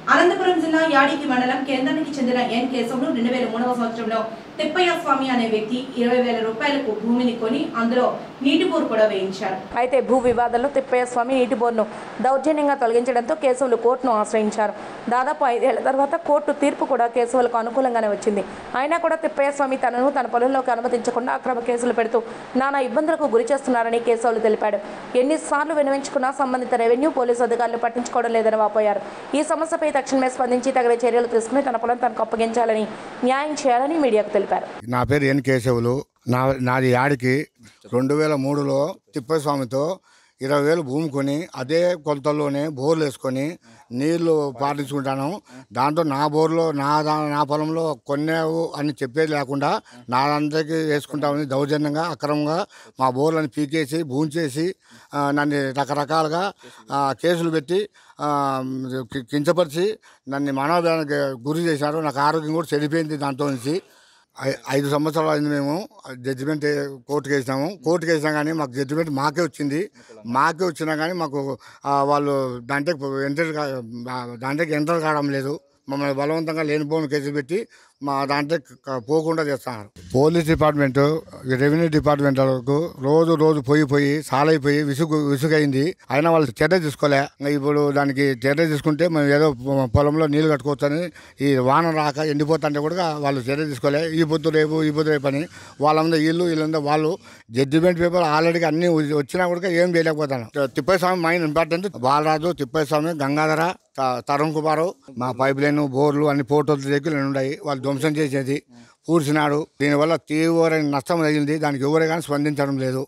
అనంతపురం జిల్లా యాడికి మండలం కేంద్రానికి చెందిన ఎన్ కేశవులు రెండు వేల మూడవ సంవత్సరంలో తిప్పయ్య స్వామి అనే వ్యక్తి ఇరవై వేల రూపాయలకు భూమిని కొని అందులో నీటి బోరు కూడా వేయించారు అయితే భూ వివాదంలో తిప్పయ్య స్వామి నీటి బోర్ను దౌర్జన్యంగా తొలగించడంతో కేశవులు కోర్టును ఆశ్రయించారు దాదాపు ఐదేళ్ల తర్వాత కోర్టు తీర్పు కూడా కేశవులకు అనుకూలంగానే వచ్చింది అయినా కూడా తిప్పయ్య స్వామి తనను తన పొలంలోకి అనుమతించకుండా అక్రమ కేసులు పెడుతూ నానా ఇబ్బందులకు గురి చేస్తున్నారని కేశవులు తెలిపాడు ఎన్నిసార్లు వినవించుకున్నా సంబంధిత రెవెన్యూ పోలీసు అధికారులు పట్టించుకోవడం లేదని వాపోయారు ఈ సమస్యపై తక్షణమే స్పందించి తగిన చర్యలు తీసుకుని తన పొలం తనకు అప్పగించాలని న్యాయం చేయాలని మీడియాకు తెలిపారు నా పేరు ఎన్ కేశవులు నా నాది యాడికి రెండు వేల మూడులో తిప్పస్వామితో ఇరవై వేలు భూమి కొని అదే కొలతల్లోనే బోర్లు వేసుకొని నీళ్లు పాటించుకుంటాను దాంట్లో నా బోర్లో నా దా నా పొలంలో కొన్నావు అని చెప్పేది లేకుండా నా అందరికీ వేసుకుంటామని దౌర్జన్యంగా అక్రమంగా మా బోర్లను పీకేసి భూంచేసి ఆ, నన్ను రకరకాలుగా ఆ, కేసులు పెట్టి ఆ, కి- కించపరిచి నన్ను మనోవేదనకి గురి చేశారు నాకు ఆరోగ్యం కూడా చెడిపోయింది దాంతో నుంచి ఐ- ఐదు సంవత్సరాలు అయింది మేము జడ్జిమెంట్ కోర్టుకి వేసినాము కోర్టుకి వేసినా కానీ మాకు జడ్జిమెంట్ మాకే వచ్చింది మాకే వచ్చినా కానీ మాకు ఆ, వాళ్ళు దాంట్లో ఎంటర్ కా- దాంట్లోకి ఎంటర్ కావడం లేదు మమ్మల్ని బలవంతంగా లేనిపోని కేసులు పెట్టి మా దాంట్లో క- పోకుండా చేస్తున్నారు పోలీస్ డిపార్ట్మెంట్ రెవెన్యూ డిపార్ట్మెంట్ వరకు రోజు రోజు పోయి పోయి సాలైపోయి విసుగు విసుగైంది అయినా వాళ్ళు చర్య తీసుకోలే ఇంకా ఇప్పుడు దానికి చర్య తీసుకుంటే మేము ఏదో పొ- పొలంలో నీళ్లు కట్టుకోవచ్చని ఈ వాన రాక ఎండిపోతుంటే కూడా వాళ్ళు చర్య తీసుకోలే ఈ పొద్దు రేపు ఈ పొద్దు రేపు అని వాళ్ళ మీద వీళ్ళు వీళ్ళ మీద వాళ్ళు జడ్జిమెంట్ పేపర్ ఆల్రెడీ అన్ని వచ్చి- వచ్చినా కూడా ఏం చేయలేకపోతాను తిప్పయ్య స్వామి మైన్ ఇంపార్టెంట్ బాలరాజు తిప్పయ్య స్వామి గంగాధర త- తరుణ్ కుమారు మా పైప్ లైన్ బోర్లు అన్ని ఫోటోలు దగ్గర ఉన్నాయి వాళ్ళు ధ్వంసం చేసేది పూడ్చినాడు దీనివల్ల తీవ్రమైన నష్టం తగిలింది దానికి ఎవరే కానీ స్పందించడం లేదు